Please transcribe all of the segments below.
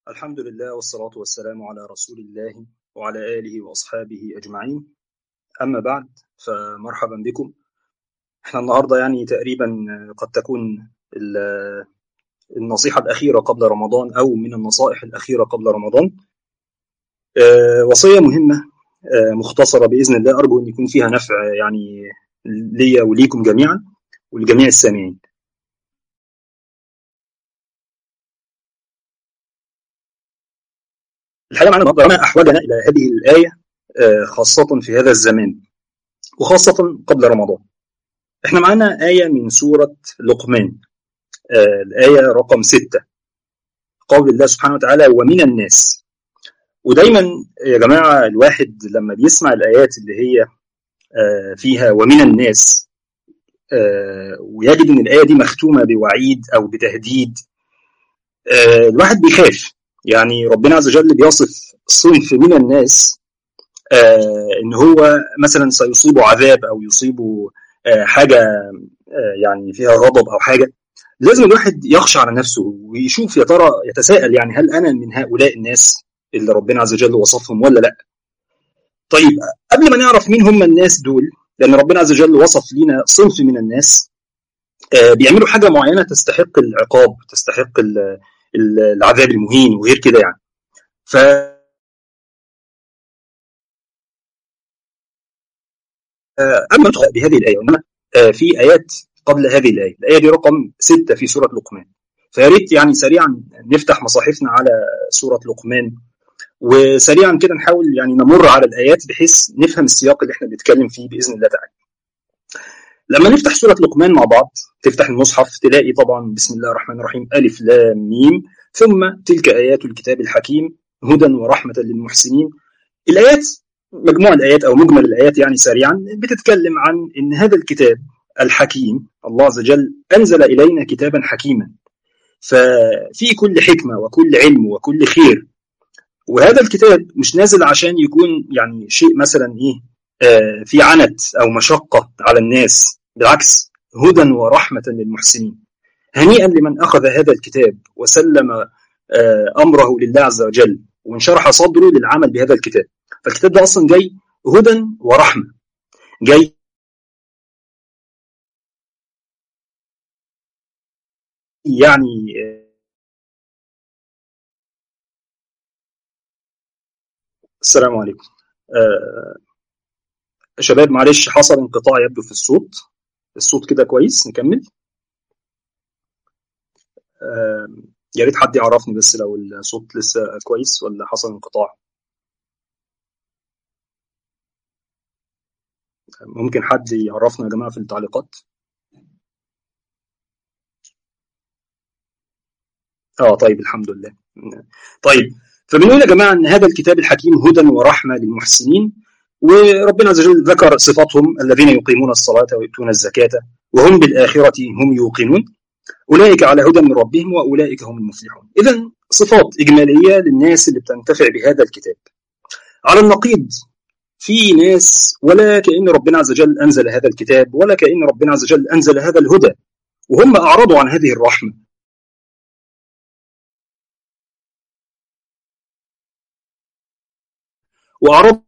الحمد لله والصلاة والسلام على رسول الله وعلى آله وأصحابه أجمعين أما بعد فمرحبا بكم احنا النهاردة يعني تقريبا قد تكون النصيحة الأخيرة قبل رمضان أو من النصائح الأخيرة قبل رمضان وصية مهمة مختصرة بإذن الله أرجو أن يكون فيها نفع يعني ليا وليكم جميعا ولجميع السامعين الحقيقه معنا النهارده ما احوجنا الى هذه الايه خاصه في هذا الزمان وخاصه قبل رمضان. احنا معانا ايه من سوره لقمان الايه رقم ستة قول الله سبحانه وتعالى ومن الناس ودايما يا جماعه الواحد لما بيسمع الايات اللي هي فيها ومن الناس ويجد ان الايه دي مختومه بوعيد او بتهديد الواحد بيخاف يعني ربنا عز وجل بيصف صنف من الناس آه ان هو مثلا سيصيبه عذاب او يصيبه آه حاجه آه يعني فيها غضب او حاجه لازم الواحد يخشى على نفسه ويشوف يا ترى يتساءل يعني هل انا من هؤلاء الناس اللي ربنا عز وجل وصفهم ولا لا طيب قبل ما نعرف مين هم الناس دول لان ربنا عز وجل وصف لينا صنف من الناس بيعملوا حاجه معينه تستحق العقاب تستحق العذاب المهين وغير كده يعني ف اما بهذه الايه وانما في ايات قبل هذه الايه الايه دي رقم ستة في سوره لقمان فيا ريت يعني سريعا نفتح مصاحفنا على سوره لقمان وسريعا كده نحاول يعني نمر على الايات بحيث نفهم السياق اللي احنا بنتكلم فيه باذن الله تعالى لما نفتح سوره لقمان مع بعض تفتح المصحف تلاقي طبعا بسم الله الرحمن الرحيم الف لام ميم ثم تلك ايات الكتاب الحكيم هدى ورحمه للمحسنين الايات مجموع الايات او مجمل الايات يعني سريعا بتتكلم عن ان هذا الكتاب الحكيم الله عز وجل انزل الينا كتابا حكيما ففي كل حكمه وكل علم وكل خير وهذا الكتاب مش نازل عشان يكون يعني شيء مثلا ايه آه في عنت او مشقه على الناس بالعكس هدى ورحمه للمحسنين هنيئا لمن اخذ هذا الكتاب وسلم آه امره لله عز وجل وانشرح صدره للعمل بهذا الكتاب فالكتاب ده اصلا جاي هدى ورحمه جاي يعني السلام عليكم آه شباب معلش حصل انقطاع يبدو في الصوت الصوت كده كويس نكمل آه يا ريت حد يعرفني بس لو الصوت لسه كويس ولا حصل انقطاع ممكن حد يعرفنا يا جماعه في التعليقات اه طيب الحمد لله طيب فبنقول يا جماعه ان هذا الكتاب الحكيم هدى ورحمه للمحسنين وربنا عز وجل ذكر صفاتهم الذين يقيمون الصلاه ويؤتون الزكاه وهم بالاخره هم يوقنون اولئك على هدى من ربهم واولئك هم المفلحون اذا صفات اجماليه للناس اللي بتنتفع بهذا الكتاب على النقيض في ناس ولا كأن ربنا عز وجل أنزل هذا الكتاب ولا كأن ربنا عز وجل أنزل هذا الهدى وهم أعرضوا عن هذه الرحمة وأعرضوا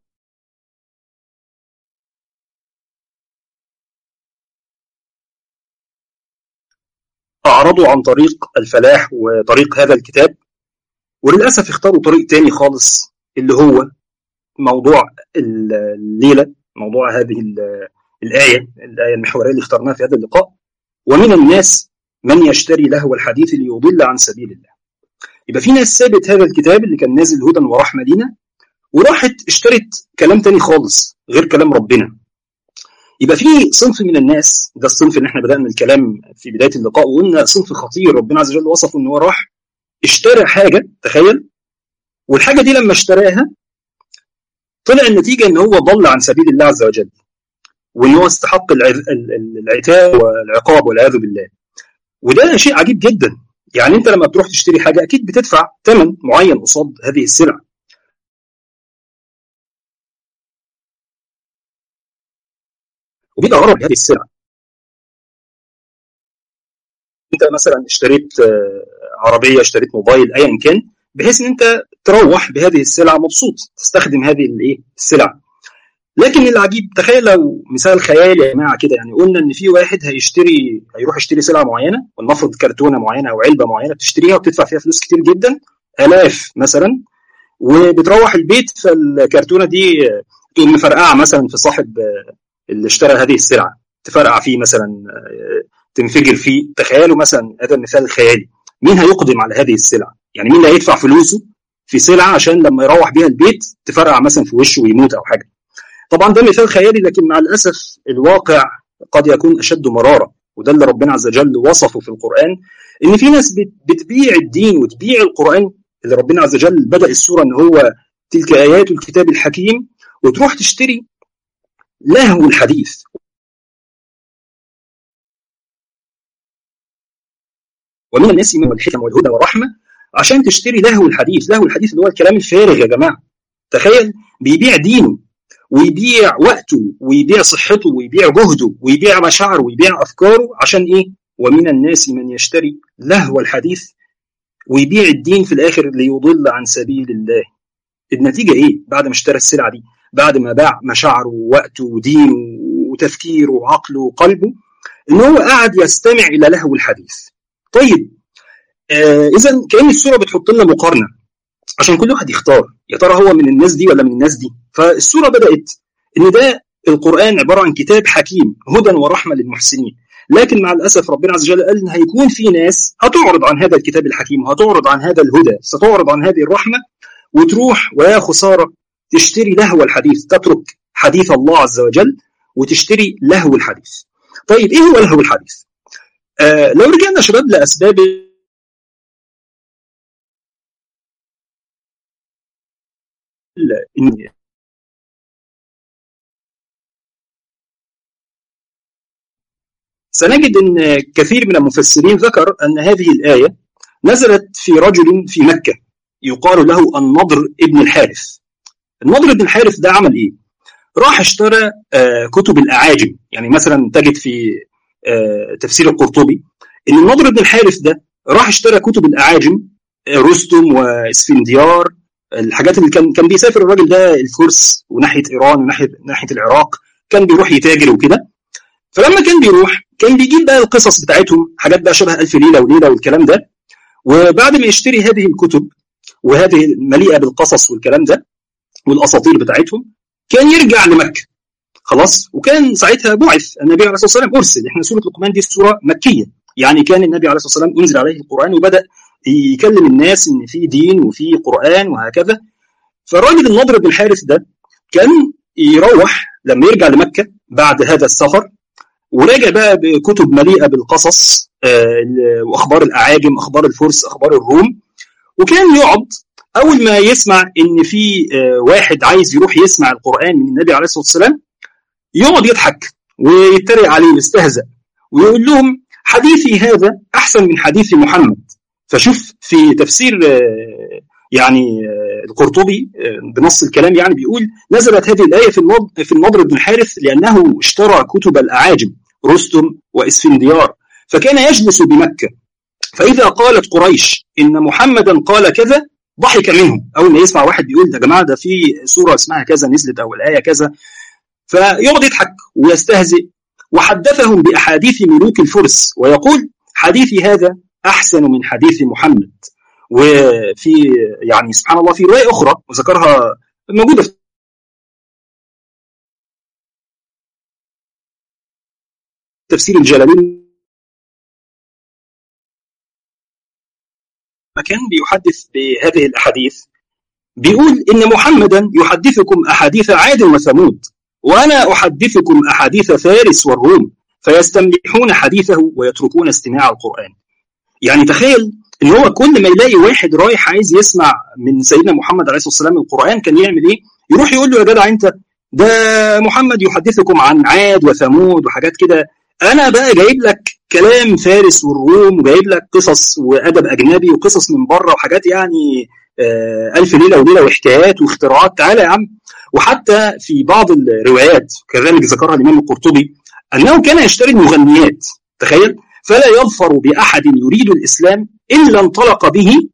أعرضوا عن طريق الفلاح وطريق هذا الكتاب وللأسف اختاروا طريق تاني خالص اللي هو موضوع الليلة موضوع هذه الآية الآية المحورية اللي اخترناها في هذا اللقاء ومن الناس من يشتري لهو الحديث ليضل عن سبيل الله يبقى في ناس سابت هذا الكتاب اللي كان نازل هدى ورحمة لينا وراحت اشترت كلام تاني خالص غير كلام ربنا يبقى في صنف من الناس ده الصنف اللي احنا بدأنا الكلام في بداية اللقاء وقلنا صنف خطير ربنا عز وجل وصفه ان هو راح اشترى حاجة تخيل والحاجة دي لما اشتراها طلع النتيجة ان هو ضل عن سبيل الله عز وجل وان هو استحق العتاب والعقاب والعياذ بالله وده شيء عجيب جدا يعني انت لما بتروح تشتري حاجة اكيد بتدفع ثمن معين قصاد هذه السلعة وبيبقى غرض هذه السلعة انت مثلا اشتريت عربية اشتريت موبايل ايا كان بحيث ان انت تروح بهذه السلعه مبسوط تستخدم هذه الايه السلع لكن العجيب تخيل لو مثال خيالي يا جماعه كده يعني قلنا ان في واحد هيشتري هيروح يشتري سلعه معينه ولنفرض كرتونه معينه او علبه معينه بتشتريها وبتدفع فيها فلوس كتير جدا الاف مثلا وبتروح البيت فالكرتونه دي تقوم مفرقعه مثلا في صاحب اللي اشترى هذه السلعه تفرقع فيه مثلا تنفجر فيه تخيلوا مثلا هذا المثال الخيالي مين هيقدم على هذه السلعه؟ يعني مين اللي هيدفع فلوسه في سلعه عشان لما يروح بيها البيت تفرقع مثلا في وشه ويموت او حاجه. طبعا ده مثال خيالي لكن مع الاسف الواقع قد يكون اشد مراره وده اللي ربنا عز وجل وصفه في القران ان في ناس بتبيع الدين وتبيع القران اللي ربنا عز وجل بدا السوره ان هو تلك ايات الكتاب الحكيم وتروح تشتري لهو الحديث ومن الناس من الحكم والهدى والرحمه عشان تشتري لهو الحديث لهو الحديث اللي هو الكلام الفارغ يا جماعه تخيل بيبيع دينه ويبيع وقته ويبيع صحته ويبيع جهده ويبيع مشاعره ويبيع افكاره عشان ايه ومن الناس من يشتري لهو الحديث ويبيع الدين في الاخر ليضل عن سبيل الله النتيجه ايه بعد ما اشترى السلعه دي بعد ما باع مشاعره ووقته ودينه وتفكيره وعقله وقلبه ان هو قاعد يستمع الى لهو الحديث طيب آه اذا كان الصوره بتحط لنا مقارنه عشان كل واحد يختار يا ترى هو من الناس دي ولا من الناس دي فالصوره بدات ان ده القران عباره عن كتاب حكيم هدى ورحمه للمحسنين لكن مع الاسف ربنا عز وجل قال ان هيكون في ناس هتعرض عن هذا الكتاب الحكيم وهتعرض عن هذا الهدى ستعرض عن هذه الرحمه وتروح ويا خساره تشتري لهو الحديث تترك حديث الله عز وجل وتشتري لهو الحديث طيب ايه هو لهو الحديث آه لو رجعنا شباب لاسباب سنجد ان كثير من المفسرين ذكر ان هذه الايه نزلت في رجل في مكه يقال له النضر ابن الحارث النضر بن الحارث ده عمل ايه؟ راح اشترى آه كتب الاعاجم يعني مثلا تجد في آه تفسير القرطبي ان النضر بن الحارث ده راح اشترى كتب الاعاجم آه رستم واسفنديار الحاجات اللي كان كان بيسافر الراجل ده الفرس وناحيه ايران وناحيه ناحيه العراق كان بيروح يتاجر وكده فلما كان بيروح كان بيجيب بقى القصص بتاعتهم حاجات بقى شبه الف ليله وليله والكلام ده وبعد ما يشتري هذه الكتب وهذه مليئه بالقصص والكلام ده والاساطير بتاعتهم كان يرجع لمكه خلاص وكان ساعتها بعث النبي عليه الصلاه والسلام ارسل احنا سوره لقمان دي سوره مكيه يعني كان النبي عليه الصلاه والسلام انزل عليه القران وبدا يكلم الناس ان في دين وفي قران وهكذا فالراجل النضر بن الحارث ده كان يروح لما يرجع لمكه بعد هذا السفر وراجع بقى بكتب مليئه بالقصص واخبار الاعاجم اخبار الفرس اخبار الروم وكان يقعد اول ما يسمع ان في واحد عايز يروح يسمع القران من النبي عليه الصلاه والسلام يقعد يضحك ويتريق عليه ويستهزأ ويقول لهم حديثي هذا احسن من حديث محمد فشوف في تفسير يعني القرطبي بنص الكلام يعني بيقول نزلت هذه الايه في النضر في النضر بن الحارث لانه اشترى كتب الاعاجم رستم واسفنديار فكان يجلس بمكه فاذا قالت قريش ان محمدا قال كذا ضحك منهم اول ما يسمع واحد بيقول ده يا جماعه ده في سوره اسمها كذا نزلت او الايه كذا فيقعد يضحك ويستهزئ وحدثهم باحاديث ملوك الفرس ويقول حديثي هذا احسن من حديث محمد وفي يعني سبحان الله في روايه اخرى وذكرها موجوده في تفسير الجلالين كان بيحدث بهذه الاحاديث بيقول ان محمدا يحدثكم احاديث عاد وثمود وانا احدثكم احاديث فارس والروم فيستملحون حديثه ويتركون استماع القران يعني تخيل ان هو كل ما يلاقي واحد رايح عايز يسمع من سيدنا محمد عليه الصلاه والسلام القران كان يعمل ايه يروح يقول له يا جدع انت ده محمد يحدثكم عن عاد وثمود وحاجات كده انا بقى جايب لك كلام فارس والروم وجايب لك قصص وادب اجنبي وقصص من بره وحاجات يعني آه الف ليله وليله وحكايات واختراعات تعالى يا عم وحتى في بعض الروايات كذلك ذكرها الامام القرطبي انه كان يشتري المغنيات تخيل فلا يظفر باحد يريد الاسلام الا انطلق به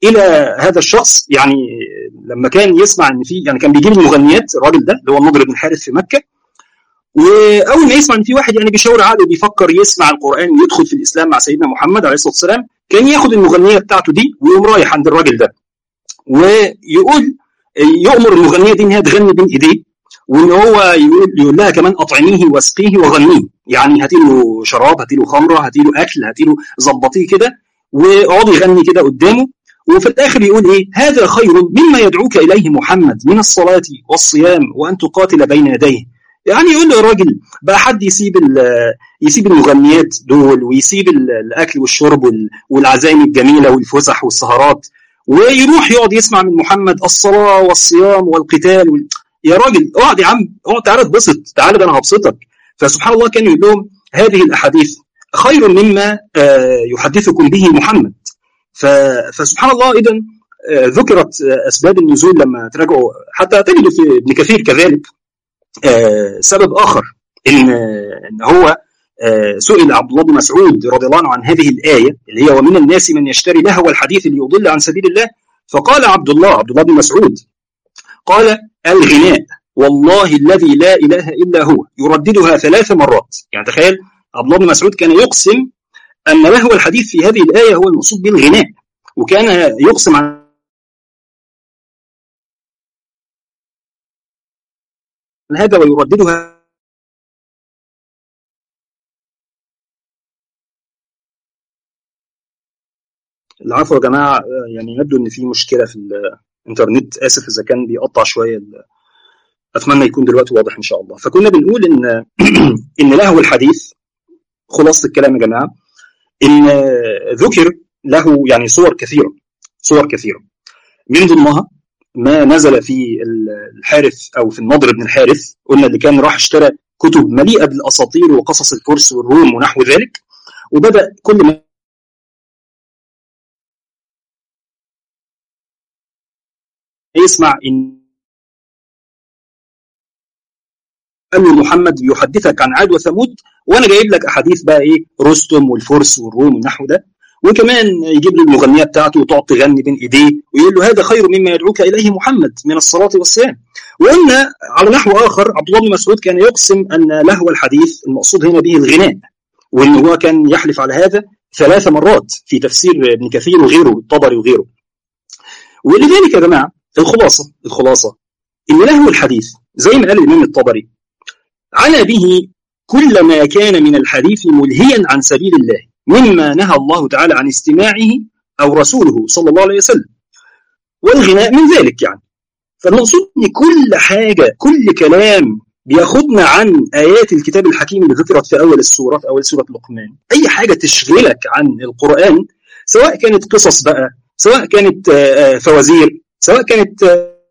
الى هذا الشخص يعني لما كان يسمع ان في يعني كان بيجيب المغنيات الراجل ده اللي هو النضر بن الحارث في مكه واول ما يسمع ان في واحد يعني بيشاور عقله بيفكر يسمع القران ويدخل في الاسلام مع سيدنا محمد عليه الصلاه والسلام كان ياخد المغنيه بتاعته دي ويقوم رايح عند الراجل ده ويقول يؤمر المغنيه دي ان هي تغني بين ايديه وان هو يقول يقول لها كمان اطعميه واسقيه وغنيه يعني هاتي له شراب هاتي له خمره هاتي له اكل هاتي له ظبطيه كده واقعدي يغني كده قدامه وفي الاخر يقول ايه هذا خير مما يدعوك اليه محمد من الصلاه والصيام وان تقاتل بين يديه يعني يقول له يا راجل بقى حد يسيب يسيب المغنيات دول ويسيب الاكل والشرب والعزايم الجميله والفسح والسهرات ويروح يقعد يسمع من محمد الصلاه والصيام والقتال وال... يا راجل اقعد يا عم اقعد تعالى اتبسط تعالى ده انا هبسطك فسبحان الله كان يقول لهم هذه الاحاديث خير مما يحدثكم به محمد فسبحان الله اذا ذكرت اسباب النزول لما تراجعوا حتى تجدوا في ابن كثير كذلك سبب اخر ان ان هو سئل عبد الله بن مسعود رضي الله عنه عن هذه الايه اللي هي ومن الناس من يشتري لهو الحديث ليضل عن سبيل الله فقال عبد الله عبد الله بن مسعود قال الغناء والله الذي لا اله الا هو يرددها ثلاث مرات يعني تخيل عبد الله بن مسعود كان يقسم ان لهو الحديث في هذه الايه هو المقصود بالغناء وكان يقسم عن هذا ويرددها العفو يا جماعه يعني يبدو ان في مشكله في الانترنت اسف اذا كان بيقطع شويه اتمنى يكون دلوقتي واضح ان شاء الله فكنا بنقول ان ان لهو الحديث خلاصه الكلام يا جماعه ان ذكر له يعني صور كثيره صور كثيره من ضمنها ما نزل في الحارث او في النضر بن الحارث قلنا اللي كان راح اشترى كتب مليئه بالاساطير وقصص الفرس والروم ونحو ذلك وبدا كل ما يسمع ان ان محمد يحدثك عن عاد وثمود وانا جايب لك احاديث بقى ايه رستم والفرس والروم والنحو ده وكمان يجيب له المغنيه بتاعته وتقعد تغني بين ايديه ويقول له هذا خير مما يدعوك اليه محمد من الصلاه والصيام وقلنا على نحو اخر عبد الله بن مسعود كان يقسم ان لهو الحديث المقصود هنا به الغناء وان هو كان يحلف على هذا ثلاث مرات في تفسير ابن كثير وغيره الطبري وغيره ولذلك يا جماعه الخلاصه الخلاصه ان لهو الحديث زي ما قال الامام الطبري عنا به كل ما كان من الحديث ملهيا عن سبيل الله مما نهى الله تعالى عن استماعه أو رسوله صلى الله عليه وسلم والغناء من ذلك يعني فالمقصود ان كل حاجة كل كلام بياخدنا عن آيات الكتاب الحكيم اللي ذكرت في أول السورة في أول سورة لقمان أي حاجة تشغلك عن القرآن سواء كانت قصص بقى سواء كانت فوازير سواء كانت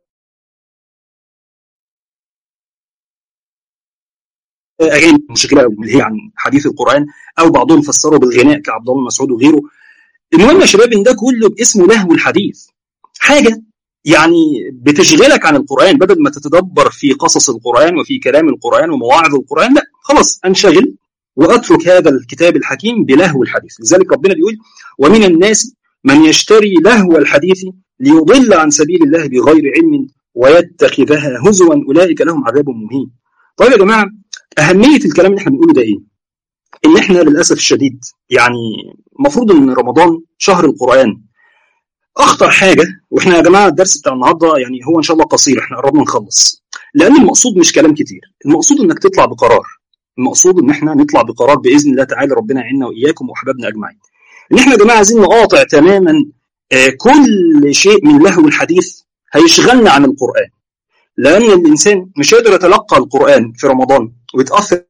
اغاني مشكله اللي هي عن حديث القران او بعضهم فسروا بالغناء كعبد الله مسعود وغيره المهم يا شباب ان ده كله باسمه لهو الحديث حاجه يعني بتشغلك عن القران بدل ما تتدبر في قصص القران وفي كلام القران ومواعظ القران لا خلاص انشغل واترك هذا الكتاب الحكيم بلهو الحديث لذلك ربنا بيقول ومن الناس من يشتري لهو الحديث ليضل عن سبيل الله بغير علم ويتخذها هزوا اولئك لهم عذاب مهين طيب يا جماعه اهميه الكلام اللي احنا بنقوله ده ايه؟ ان احنا للاسف الشديد يعني المفروض ان رمضان شهر القران اخطر حاجه واحنا يا جماعه الدرس بتاع النهارده يعني هو ان شاء الله قصير احنا قربنا نخلص لان المقصود مش كلام كتير المقصود انك تطلع بقرار المقصود ان احنا نطلع بقرار باذن الله تعالى ربنا يعيننا واياكم واحبابنا اجمعين ان احنا يا جماعه عايزين نقاطع تماما كل شيء من لهو الحديث هيشغلنا عن القران لان الانسان مش هيقدر يتلقى القران في رمضان ويتاثر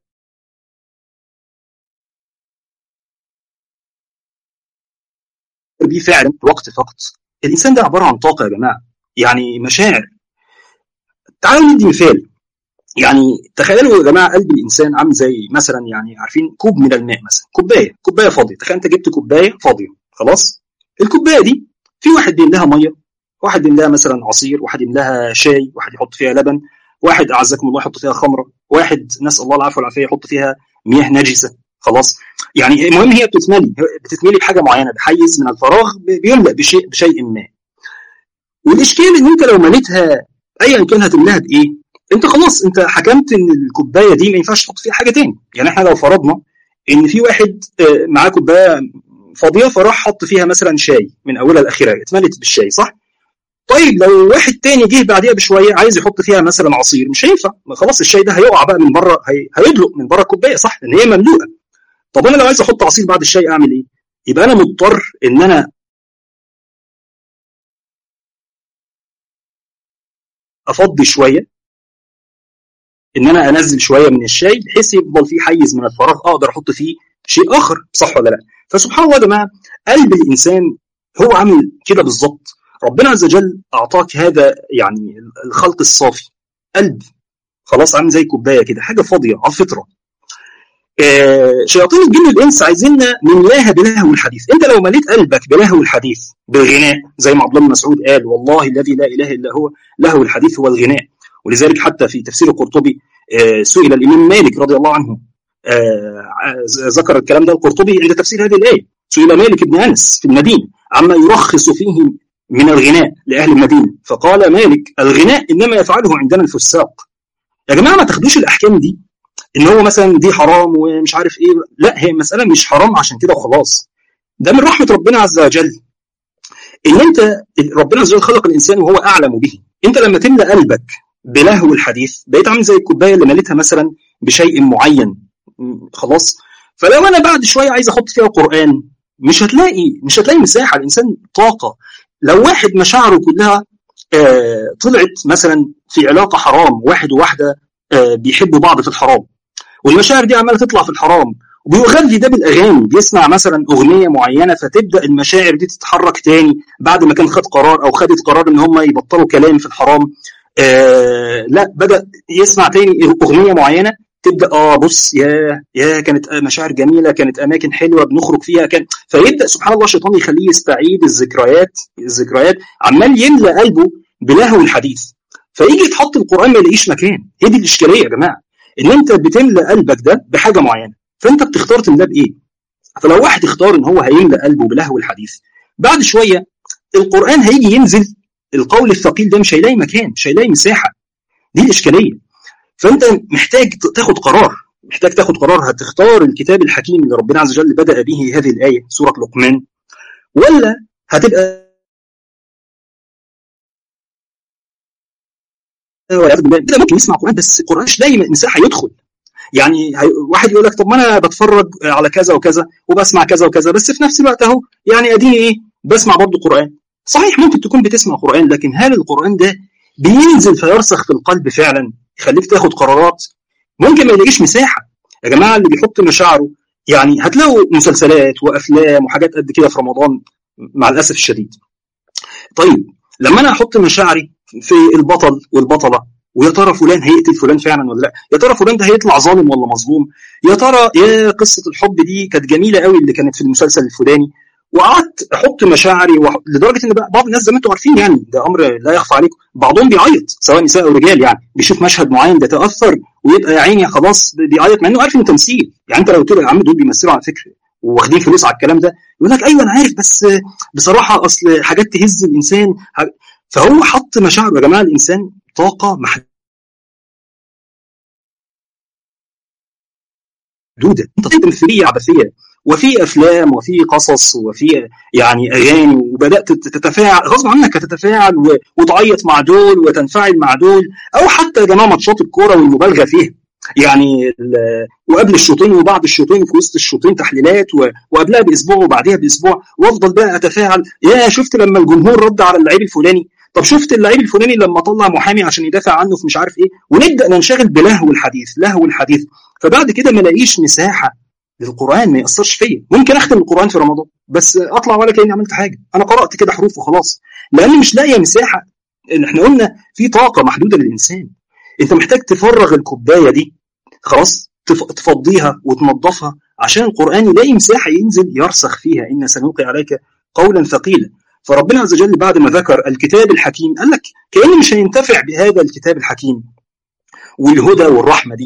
بيه فعلا وقت فقط الانسان ده عباره عن طاقه يا جماعه يعني مشاعر تعالوا ندي مثال يعني تخيلوا يا جماعه قلب الانسان عامل زي مثلا يعني عارفين كوب من الماء مثلا كوبايه كوبايه فاضيه تخيل انت جبت كوبايه فاضيه خلاص الكوبايه دي في واحد بيملاها ميه واحد يملاها مثلا عصير واحد يملاها شاي واحد يحط فيها لبن واحد اعزكم الله يحط فيها خمره واحد نسال الله العافيه والعافيه يحط فيها مياه نجسه خلاص يعني المهم هي بتتملي بتتملي بحاجه معينه بحيز من الفراغ بيملا بشيء بشيء ما والاشكال ان انت لو مليتها ايا كان هتملاها بايه انت خلاص انت حكمت ان الكوبايه دي ما ينفعش تحط فيها حاجه تاني يعني احنا لو فرضنا ان في واحد معاه كوبايه فاضيه فراح حط فيها مثلا شاي من اولها لاخرها اتملت بالشاي صح طيب لو واحد تاني جه بعديها بشويه عايز يحط فيها مثلا عصير مش هينفع خلاص الشاي ده هيقع بقى من بره هي... هيدلق من بره الكوبايه صح لان هي مملوءه طب انا لو عايز احط عصير بعد الشاي اعمل ايه يبقى انا مضطر ان انا افضي شويه ان انا انزل شويه من الشاي بحيث يفضل فيه حيز من الفراغ اقدر احط فيه شيء اخر صح ولا لا فسبحان الله يا جماعه قلب الانسان هو عامل كده بالظبط ربنا عز وجل اعطاك هذا يعني الخلق الصافي قلب خلاص عامل زي كوبايه كده حاجه فاضيه على الفطره آه شياطين الجن والانس عايزيننا نملاها بلهو الحديث انت لو مليت قلبك بلهو الحديث بالغناء زي ما عبد الله بن مسعود قال والله الذي لا اله الا هو لهو الحديث هو الغناء ولذلك حتى في تفسير القرطبي آه سئل الامام مالك رضي الله عنه آه ذكر الكلام ده القرطبي عند تفسير هذه الايه سئل مالك بن انس في المدينه عما يرخص فيه من الغناء لاهل المدينه فقال مالك الغناء انما يفعله عندنا الفساق يا جماعه ما تاخدوش الاحكام دي ان هو مثلا دي حرام ومش عارف ايه لا هي المساله مش حرام عشان كده وخلاص ده من رحمه ربنا عز وجل ان انت ربنا عز وجل خلق الانسان وهو اعلم به انت لما تملى قلبك بلهو الحديث بقيت عامل زي الكوبايه اللي مليتها مثلا بشيء معين خلاص فلو انا بعد شويه عايز احط فيها قران مش هتلاقي مش هتلاقي مساحه الانسان طاقه لو واحد مشاعره كلها آه طلعت مثلا في علاقه حرام واحد وواحده آه بيحبوا بعض في الحرام والمشاعر دي عماله تطلع في الحرام وبيغذي ده بالاغاني بيسمع مثلا اغنيه معينه فتبدا المشاعر دي تتحرك تاني بعد ما كان خد قرار او خدت قرار ان هم يبطلوا كلام في الحرام آه لا بدا يسمع تاني اغنيه معينه تبدا اه بص يا يا كانت مشاعر جميله كانت اماكن حلوه بنخرج فيها كان فيبدا سبحان الله الشيطان يخليه يستعيد الذكريات الذكريات عمال يملى قلبه بلهو الحديث فيجي يتحط القران ما يلاقيش مكان هي دي الاشكاليه يا جماعه ان انت بتملى قلبك ده بحاجه معينه فانت بتختار تملاه بايه فلو واحد اختار ان هو هيملى قلبه بلهو الحديث بعد شويه القران هيجي ينزل القول الثقيل ده مش هيلاقي مكان مش هيلاقي مساحه دي الاشكاليه فانت محتاج تاخد قرار محتاج تاخد قرار هتختار الكتاب الحكيم اللي ربنا عز وجل بدا به هذه الايه سوره لقمان ولا هتبقى كده ممكن يسمع قران بس القران مش لاقي مساحه يدخل يعني واحد يقول لك طب ما انا بتفرج على كذا وكذا وبسمع كذا وكذا بس في نفس الوقت اهو يعني اديني ايه بسمع برضه قران صحيح ممكن تكون بتسمع قران لكن هل القران ده بينزل فيرسخ في القلب فعلا يخليك تاخد قرارات ممكن ما يلاقيش مساحه يا جماعه اللي بيحط مشاعره يعني هتلاقوا مسلسلات وافلام وحاجات قد كده في رمضان مع الاسف الشديد طيب لما انا احط مشاعري في البطل والبطله ويا ترى فلان هيقتل فلان فعلا ولا لا يا ترى فلان ده هيطلع ظالم ولا مظلوم يا ترى يا قصه الحب دي كانت جميله قوي اللي كانت في المسلسل الفلاني وقعدت احط مشاعري وح... لدرجه ان بعض الناس زي ما انتم عارفين يعني ده امر لا يخفى عليكم بعضهم بيعيط سواء نساء او رجال يعني بيشوف مشهد معين ده تاثر ويبقى يا عيني خلاص بيعيط مع انه عارف انه تمثيل يعني انت لو تقول يا عم دول بيمثلوا على فكره واخدين فلوس على الكلام ده يقول لك ايوه انا عارف بس بصراحه اصل حاجات تهز الانسان فهو حط مشاعره يا جماعه الانسان طاقه محدوده انت تمثيليه عبثيه وفي افلام وفي قصص وفي يعني اغاني وبدات تتفاعل غصب عنك هتتفاعل وتعيط مع دول وتنفعل مع دول او حتى يا جماعه ماتشات الكوره والمبالغه فيها يعني وقبل الشوطين وبعد الشوطين وفي وسط الشوطين تحليلات وقبلها باسبوع وبعدها باسبوع وافضل بقى اتفاعل يا شفت لما الجمهور رد على اللعيب الفلاني طب شفت اللعيب الفلاني لما طلع محامي عشان يدافع عنه في مش عارف ايه ونبدا ننشغل بلهو الحديث لهو الحديث فبعد كده ما الاقيش مساحه للقران ما ياثرش فيا ممكن اختم القران في رمضان بس اطلع ولا كاني عملت حاجه انا قرات كده حروف وخلاص لاني مش لاقيه مساحه احنا قلنا في طاقه محدوده للانسان انت محتاج تفرغ الكوبايه دي خلاص تفضيها وتنظفها عشان القران يلاقي مساحه ينزل يرسخ فيها ان سنلقي عليك قولا ثقيلا فربنا عز وجل بعد ما ذكر الكتاب الحكيم قال لك كاني مش هينتفع بهذا الكتاب الحكيم والهدى والرحمه دي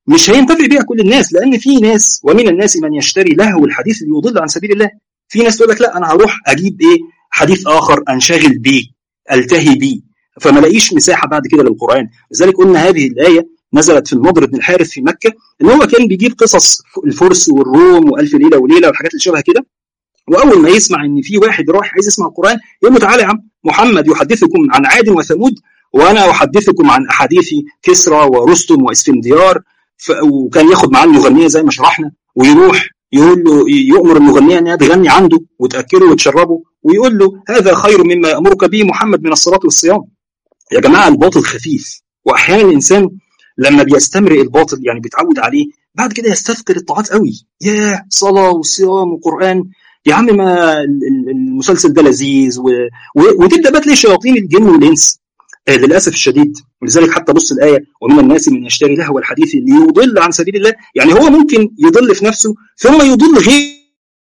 مش هينتفع بيها كل الناس لان في ناس ومن الناس من يشتري لهو الحديث ليضل عن سبيل الله في ناس تقول لك لا انا هروح اجيب ايه حديث اخر انشغل بيه التهي بيه فما لاقيش مساحه بعد كده للقران لذلك قلنا هذه الايه نزلت في النضر بن الحارث في مكه ان هو كان بيجيب قصص الفرس والروم والف ليله وليله والحاجات اللي شبه كده واول ما يسمع ان في واحد رايح عايز يسمع القران يقول له تعالى يا عم محمد يحدثكم عن عاد وثمود وانا احدثكم عن احاديث كسرى ورستم واسفنديار وكان ياخد معاه المغنيه زي ما شرحنا ويروح يقول له يؤمر المغنيه انها تغني عنده وتاكله وتشربه ويقول له هذا خير مما يامرك به محمد من الصلاه والصيام. يا جماعه الباطل خفيف واحيانا الانسان لما بيستمرئ الباطل يعني بيتعود عليه بعد كده يستثقل الطاعات قوي يا صلاه وصيام وقران يا عم ما المسلسل ده لذيذ و... و... وتبدا بقى تلاقي شياطين الجن والانس آه للاسف الشديد ولذلك حتى بص الايه ومن الناس من يشتري لهو الحديث ليضل عن سبيل الله يعني هو ممكن يضل في نفسه ثم يضل غيره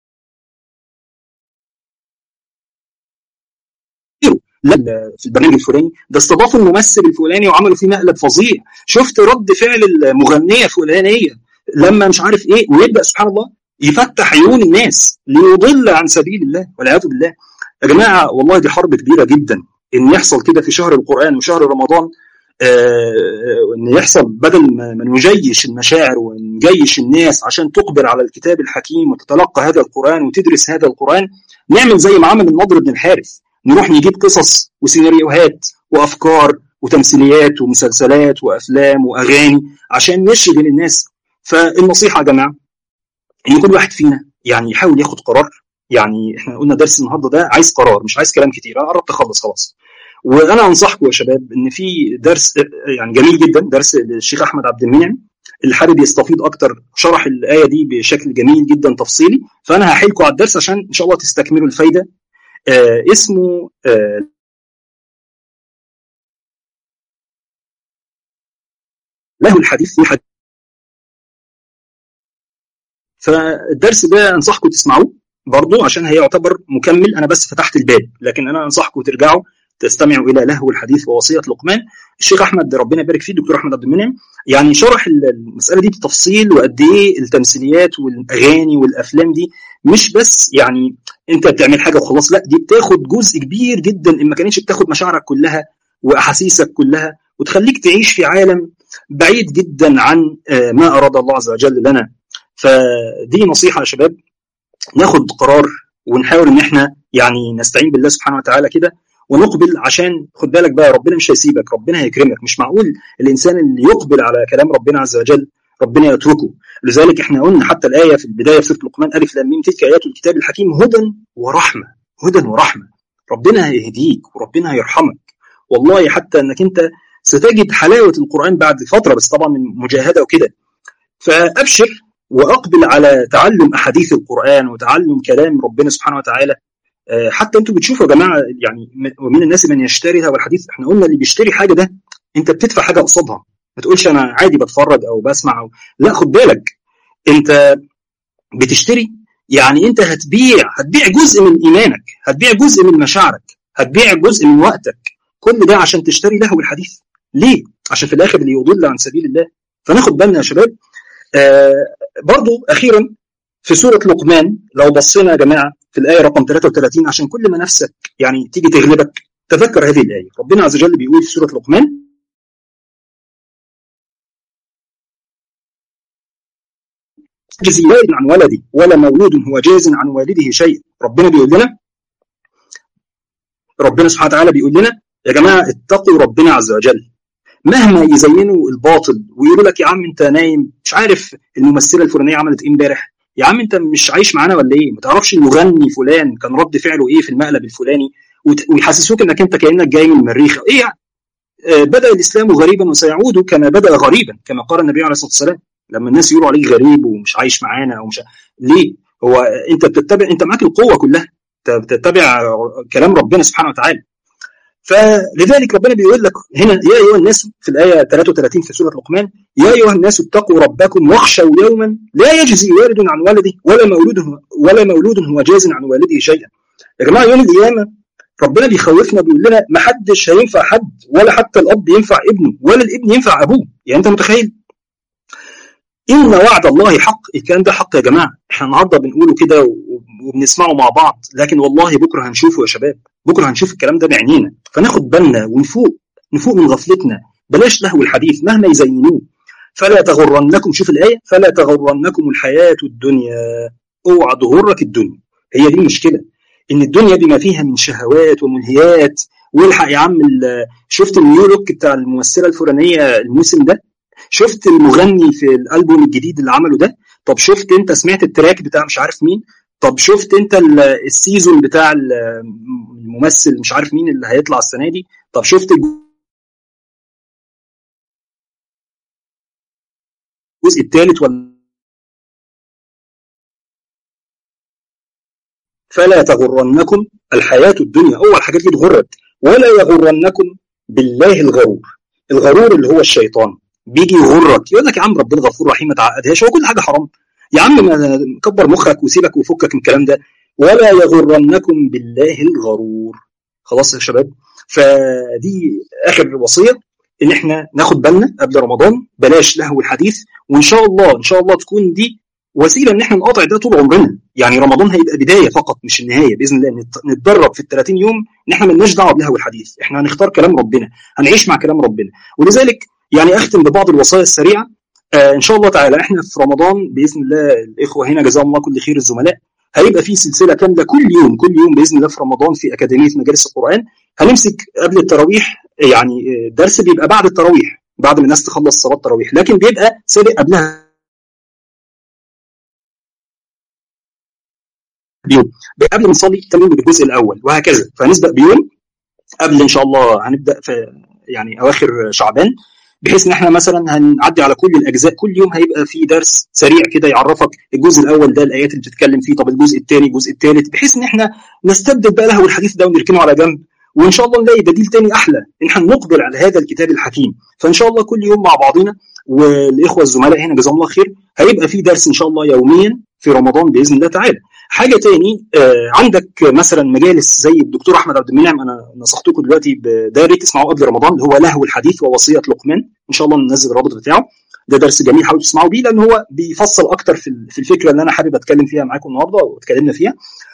لا في البرنامج الفلاني ده استضافوا الممثل الفلاني وعملوا فيه مقلب فظيع شفت رد فعل المغنيه الفلانيه لما مش عارف ايه ويبدا سبحان الله يفتح عيون الناس ليضل عن سبيل الله والعياذ بالله يا جماعه والله دي حرب كبيره جدا ان يحصل كده في شهر القران وشهر رمضان آه ان يحصل بدل ما نجيش المشاعر ونجيش الناس عشان تقبل على الكتاب الحكيم وتتلقى هذا القران وتدرس هذا القران نعمل زي ما عمل النضر بن الحارث نروح نجيب قصص وسيناريوهات وافكار وتمثيليات ومسلسلات وافلام واغاني عشان نشغل الناس فالنصيحه يا جماعه ان كل واحد فينا يعني يحاول ياخد قرار يعني احنا قلنا درس النهارده ده عايز قرار مش عايز كلام كتير انا قربت اخلص خلاص وانا انصحكم يا شباب ان في درس يعني جميل جدا درس الشيخ احمد عبد المنعم اللي حابب يستفيض اكتر شرح الايه دي بشكل جميل جدا تفصيلي فانا هحيلكم على الدرس عشان ان شاء الله تستكملوا الفايده آه اسمه آه له الحديث في حديث فالدرس ده انصحكم تسمعوه برضه عشان هيعتبر مكمل انا بس فتحت الباب لكن انا انصحكم ترجعوا تستمعوا الى لهو الحديث ووصيه لقمان الشيخ احمد ربنا يبارك فيه الدكتور احمد عبد المنعم يعني شرح المساله دي بتفصيل وقد ايه التمثيليات والاغاني والافلام دي مش بس يعني انت بتعمل حاجه وخلاص لا دي بتاخد جزء كبير جدا ان ما كانتش بتاخد مشاعرك كلها واحاسيسك كلها وتخليك تعيش في عالم بعيد جدا عن ما اراد الله عز وجل لنا فدي نصيحه يا شباب ناخد قرار ونحاول ان احنا يعني نستعين بالله سبحانه وتعالى كده ونقبل عشان خد بالك بقى ربنا مش هيسيبك ربنا هيكرمك مش معقول الانسان اللي يقبل على كلام ربنا عز وجل ربنا يتركه لذلك احنا قلنا حتى الايه في البدايه في سوره لقمان الف لام ميم تلك ايات الكتاب الحكيم هدى ورحمه هدى ورحمه ربنا هيهديك وربنا هيرحمك والله حتى انك انت ستجد حلاوه القران بعد فتره بس طبعا من مجاهده وكده فابشر واقبل على تعلم احاديث القران وتعلم كلام ربنا سبحانه وتعالى حتى انتوا بتشوفوا يا جماعه يعني ومن الناس من يشتري هذا الحديث احنا قلنا اللي بيشتري حاجه ده انت بتدفع حاجه قصادها ما تقولش انا عادي بتفرج او بسمع أو لا خد بالك انت بتشتري يعني انت هتبيع هتبيع جزء من ايمانك هتبيع جزء من مشاعرك هتبيع جزء من وقتك كل ده عشان تشتري لهو الحديث ليه عشان في الاخر اللي يضل عن سبيل الله فناخد بالنا يا شباب آه برضو اخيرا في سوره لقمان لو بصينا يا جماعه في الايه رقم 33 عشان كل ما نفسك يعني تيجي تغلبك تذكر هذه الايه ربنا عز وجل بيقول في سوره لقمان جزي والد عن ولدي ولا مولود هو جاز عن والده شيء ربنا بيقول لنا ربنا سبحانه وتعالى بيقول لنا يا جماعه اتقوا ربنا عز وجل مهما يزينوا الباطل ويقولوا لك يا عم انت نايم مش عارف الممثله الفلانيه عملت ايه امبارح يا عم انت مش عايش معانا ولا ايه ما تعرفش المغني فلان كان رد فعله ايه في المقلب الفلاني ويحسسوك انك انت كانك جاي من المريخ ايه يعني آه بدا الاسلام غريبا وسيعود كما بدا غريبا كما قال النبي عليه الصلاه والسلام لما الناس يقولوا عليك غريب ومش عايش معانا او مش ليه هو انت بتتبع انت معاك القوه كلها انت بتتبع كلام ربنا سبحانه وتعالى فلذلك ربنا بيقول لك هنا يا ايها الناس في الايه 33 في سوره لقمان يا ايها الناس اتقوا ربكم واخشوا يوما لا يجزي والد عن ولده ولا مولود ولا مولود هو جاز عن والده شيئا. يا جماعه يوم القيامه ربنا بيخوفنا بيقول لنا ما حدش هينفع حد ولا حتى الاب ينفع ابنه ولا الابن ينفع ابوه، يعني انت متخيل؟ ان وعد الله حق الكلام ده حق يا جماعه احنا النهارده بنقوله كده وبنسمعه مع بعض لكن والله بكره هنشوفه يا شباب بكره هنشوف الكلام ده بعينينا فناخد بالنا ونفوق نفوق من غفلتنا بلاش لهو الحديث مهما يزينوه فلا تغرنكم شوف الايه فلا تغرنكم الحياه الدنيا اوعى تغرك الدنيا هي دي المشكله ان الدنيا بما فيها من شهوات وملهيات والحق يا عم شفت النيو لوك بتاع الممثله الفلانيه الموسم ده شفت المغني في الالبوم الجديد اللي عمله ده طب شفت انت سمعت التراك بتاع مش عارف مين طب شفت انت السيزون بتاع الممثل مش عارف مين اللي هيطلع السنه دي طب شفت الجزء الثالث ولا فلا تغرنكم الحياة الدنيا هو الحاجات دي تغرك ولا يغرنكم بالله الغرور الغرور اللي هو الشيطان بيجي يغرك يقول لك يا عم ربنا غفور رحيم ما تعقدهاش هو كل حاجه حرام يا عم ما كبر مخك وسيبك وفكك من الكلام ده ولا يغرنكم بالله الغرور خلاص يا شباب فدي اخر وصيه ان احنا ناخد بالنا قبل رمضان بلاش لهو الحديث وان شاء الله ان شاء الله تكون دي وسيله ان احنا نقاطع ده طول عمرنا يعني رمضان هيبقى بدايه فقط مش النهايه باذن الله نتدرب في ال 30 يوم ان احنا مالناش دعوه بلهو الحديث احنا هنختار كلام ربنا هنعيش مع كلام ربنا ولذلك يعني اختم ببعض الوصايا السريعه آه ان شاء الله تعالى احنا في رمضان باذن الله الاخوه هنا جزاهم الله كل خير الزملاء هيبقى في سلسله كامله كل يوم كل يوم باذن الله في رمضان في اكاديميه مجالس القران هنمسك قبل التراويح يعني درس بيبقى بعد التراويح بعد ما الناس تخلص صلاه التراويح لكن بيبقى سابق قبلها بيوم قبل ما نصلي تمام بالجزء الاول وهكذا فهنسبق بيوم قبل ان شاء الله هنبدا في يعني اواخر شعبان بحيث ان احنا مثلا هنعدي على كل الاجزاء كل يوم هيبقى في درس سريع كده يعرفك الجزء الاول ده الايات اللي بتتكلم فيه طب الجزء الثاني الجزء الثالث بحيث ان احنا نستبدل بقى له الحديث ده ونركنه على جنب وان شاء الله نلاقي بديل تاني احلى ان احنا نقبل على هذا الكتاب الحكيم فان شاء الله كل يوم مع بعضنا والاخوه الزملاء هنا جزاهم الله خير هيبقى في درس ان شاء الله يوميا في رمضان باذن الله تعالى حاجه تاني آه عندك مثلا مجالس زي الدكتور احمد عبد المنعم انا نصحتكم دلوقتي بده ريت تسمعوه قبل رمضان اللي هو لهو الحديث ووصيه لقمان ان شاء الله ننزل الرابط بتاعه ده درس جميل حاولوا تسمعوا بيه لان هو بيفصل اكتر في في الفكره اللي انا حابب اتكلم فيها معاكم النهارده واتكلمنا فيها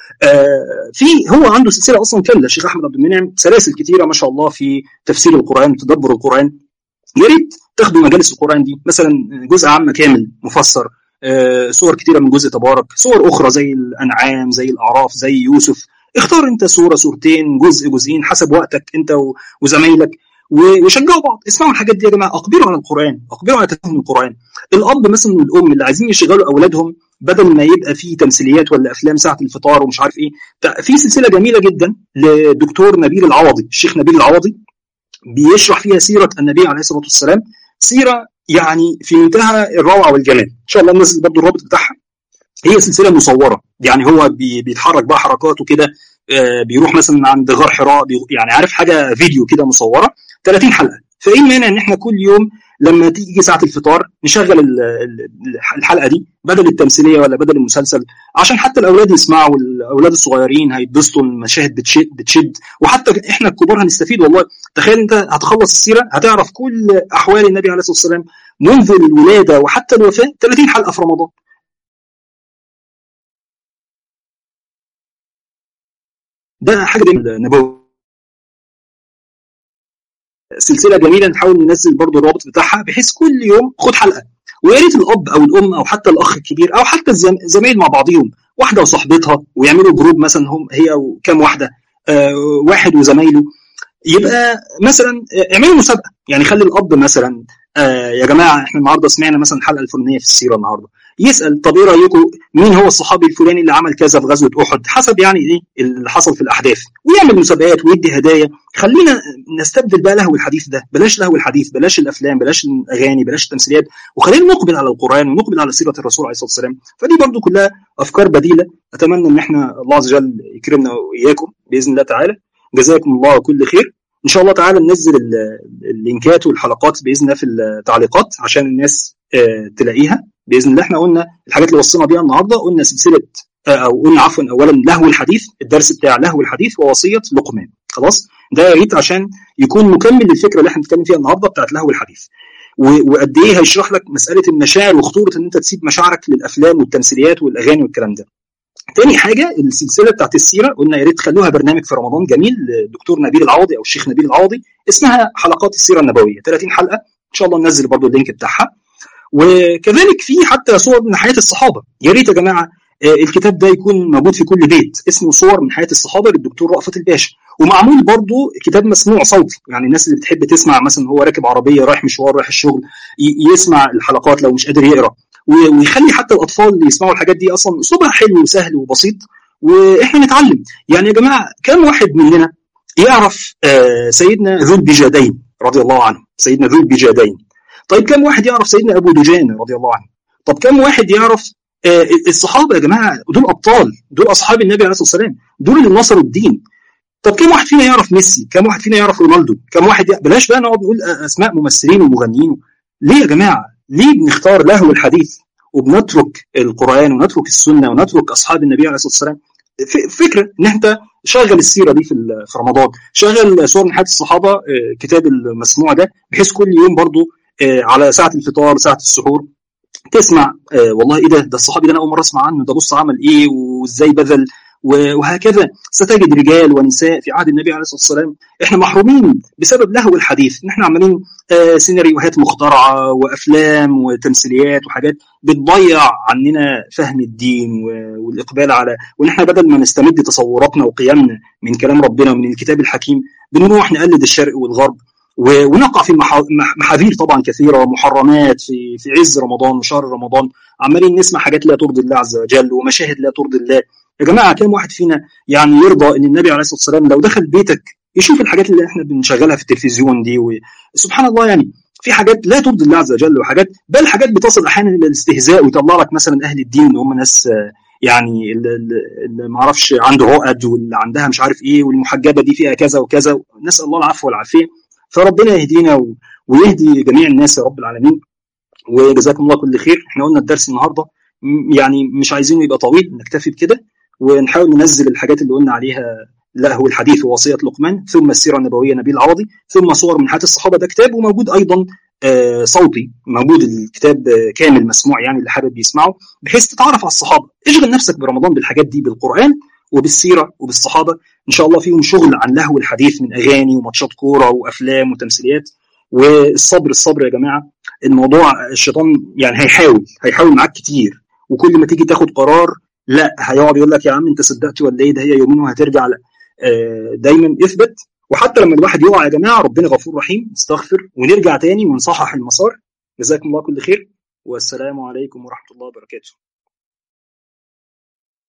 آه في هو عنده سلسله اصلا كامله الشيخ احمد عبد المنعم سلاسل كثيره ما شاء الله في تفسير القران وتدبر القران يا ريت تاخدوا مجالس القران دي مثلا جزء عام كامل مفسر آه صور كتيره من جزء تبارك صور اخرى زي الانعام زي الاعراف زي يوسف اختار انت صوره صورتين جزء جزئين حسب وقتك انت وزمايلك وشجعوا بعض اسمعوا الحاجات دي يا جماعه اقبلوا على القران اقبلوا على تفهم القران الاب مثلا والام اللي عايزين يشغلوا اولادهم بدل ما يبقى في تمثيليات ولا افلام ساعه الفطار ومش عارف ايه في سلسله جميله جدا لدكتور نبيل العوضي الشيخ نبيل العوضي بيشرح فيها سيره النبي عليه الصلاه والسلام سيره يعني في منتهى الروعه والجمال ان شاء الله ننزل برضه الرابط بتاعها هي سلسله مصوره يعني هو بيتحرك بقى حركات وكده بيروح مثلا عند غار حراء يعني عارف حاجه فيديو كده مصوره 30 حلقه فايه المانع ان احنا كل يوم لما تيجي ساعه الفطار نشغل الحلقه دي بدل التمثيليه ولا بدل المسلسل عشان حتى الاولاد يسمعوا والاولاد الصغيرين هيتبسطوا المشاهد بتشد بتشد وحتى احنا الكبار هنستفيد والله تخيل انت هتخلص السيره هتعرف كل احوال النبي عليه الصلاه والسلام منذ الولاده وحتى الوفاه 30 حلقه في رمضان ده حاجه نبويه سلسله جميله نحاول ننزل برضو الرابط بتاعها بحيث كل يوم خد حلقه ويا ريت الاب او الام او حتى الاخ الكبير او حتى الزمايل مع بعضهم واحده وصاحبتها ويعملوا جروب مثلا هم هي وكام واحده آه واحد وزمايله يبقى مثلا اعملوا مسابقه يعني خلي الاب مثلا آه يا جماعه احنا النهارده سمعنا مثلا الحلقه الفلانيه في السيره النهارده يسال طب ايه رايكم مين هو الصحابي الفلاني اللي عمل كذا في غزوه احد حسب يعني ايه اللي حصل في الاحداث ويعمل مسابقات ويدي هدايا خلينا نستبدل بقى لهو الحديث ده بلاش لهو الحديث بلاش الافلام بلاش الاغاني بلاش التمثيليات وخلينا نقبل على القران ونقبل على سيره الرسول عليه الصلاه والسلام فدي برضو كلها افكار بديله اتمنى ان احنا الله عز وجل يكرمنا واياكم باذن الله تعالى جزاكم الله كل خير ان شاء الله تعالى ننزل اللينكات والحلقات باذن الله في التعليقات عشان الناس تلاقيها باذن الله احنا قلنا الحاجات اللي وصينا بيها النهارده قلنا سلسله او قلنا عفوا اولا لهو الحديث الدرس بتاع لهو الحديث ووصيه لقمان خلاص ده يا ريت عشان يكون مكمل للفكره اللي احنا بنتكلم فيها النهارده بتاعت لهو الحديث وقد ايه هيشرح لك مساله المشاعر وخطوره ان انت تسيب مشاعرك للافلام والتمثيليات والاغاني والكلام ده تاني حاجه السلسله بتاعت السيره قلنا يا ريت تخلوها برنامج في رمضان جميل الدكتور نبيل العوضي او الشيخ نبيل العوضي اسمها حلقات السيره النبويه 30 حلقه ان شاء الله ننزل برضو اللينك بتاعها وكذلك في حتى صور من حياه الصحابه يا ريت يا جماعه الكتاب ده يكون موجود في كل بيت اسمه صور من حياه الصحابه للدكتور رأفت الباشا ومعمول برضه كتاب مسموع صوتي يعني الناس اللي بتحب تسمع مثلا هو راكب عربيه رايح مشوار رايح الشغل يسمع الحلقات لو مش قادر يقرا ويخلي حتى الاطفال اللي يسمعوا الحاجات دي اصلا اسلوبها حلو وسهل وبسيط واحنا نتعلم يعني يا جماعه كم واحد مننا يعرف سيدنا ذو البجادين رضي الله عنه سيدنا ذو البجادين طيب كم واحد يعرف سيدنا ابو دجانه رضي الله عنه طب كم واحد يعرف الصحابه يا جماعه دول ابطال دول اصحاب النبي عليه الصلاه والسلام دول اللي نصروا الدين طب كم واحد فينا يعرف ميسي كم واحد فينا يعرف رونالدو كم واحد ي... بلاش بقى نقعد نقول اسماء ممثلين ومغنيين ليه يا جماعه ليه بنختار لهو الحديث وبنترك القران ونترك السنه ونترك اصحاب النبي عليه الصلاه والسلام فكره ان انت شغل السيره دي في في رمضان شغل صور من حياه الصحابه كتاب المسموع ده بحيث كل يوم برضو على ساعه الفطار ساعه السحور تسمع آه والله ايه ده ده الصحابي ده انا اول مره اسمع عنه ده بص عمل ايه وازاي بذل وهكذا ستجد رجال ونساء في عهد النبي عليه الصلاه والسلام احنا محرومين بسبب لهو الحديث ان احنا عمالين آه سيناريوهات مخترعه وافلام وتمثيليات وحاجات بتضيع عننا فهم الدين والاقبال على وان احنا بدل ما نستمد تصوراتنا وقيمنا من كلام ربنا ومن الكتاب الحكيم بنروح نقلد الشرق والغرب ونقع في محاذير طبعا كثيره ومحرمات في في عز رمضان وشهر رمضان عمالين نسمع حاجات لا ترضي الله عز وجل ومشاهد لا ترضي الله يا جماعه كم واحد فينا يعني يرضى ان النبي عليه الصلاه والسلام لو دخل بيتك يشوف الحاجات اللي احنا بنشغلها في التلفزيون دي وسبحان الله يعني في حاجات لا ترضي الله عز وجل وحاجات بل حاجات بتصل احيانا الى الاستهزاء ويطلع لك مثلا اهل الدين اللي هم ناس يعني اللي ما اعرفش عنده عقد واللي عندها مش عارف ايه والمحجبه دي فيها كذا وكذا نسال الله العفو والعافيه فربنا يهدينا ويهدي جميع الناس يا رب العالمين وجزاكم الله كل خير احنا قلنا الدرس النهارده يعني مش عايزينه يبقى طويل نكتفي بكده ونحاول ننزل الحاجات اللي قلنا عليها لهو الحديث ووصية لقمان ثم السيرة النبوية نبيل العوضي ثم صور من حياة الصحابة ده كتاب وموجود أيضا صوتي موجود الكتاب كامل مسموع يعني اللي حابب يسمعه بحيث تتعرف على الصحابة اشغل نفسك برمضان بالحاجات دي بالقرآن وبالسيره وبالصحابه ان شاء الله فيهم شغل عن لهو الحديث من اغاني وماتشات كوره وافلام وتمثيليات والصبر الصبر يا جماعه الموضوع الشيطان يعني هيحاول هيحاول معاك كتير وكل ما تيجي تاخد قرار لا هيقعد يقول لك يا عم انت صدقت ولا ايه ده هي يومين وهترجع لا دايما اثبت وحتى لما الواحد يقع يا جماعه ربنا غفور رحيم نستغفر ونرجع تاني ونصحح المسار جزاكم الله كل خير والسلام عليكم ورحمه الله وبركاته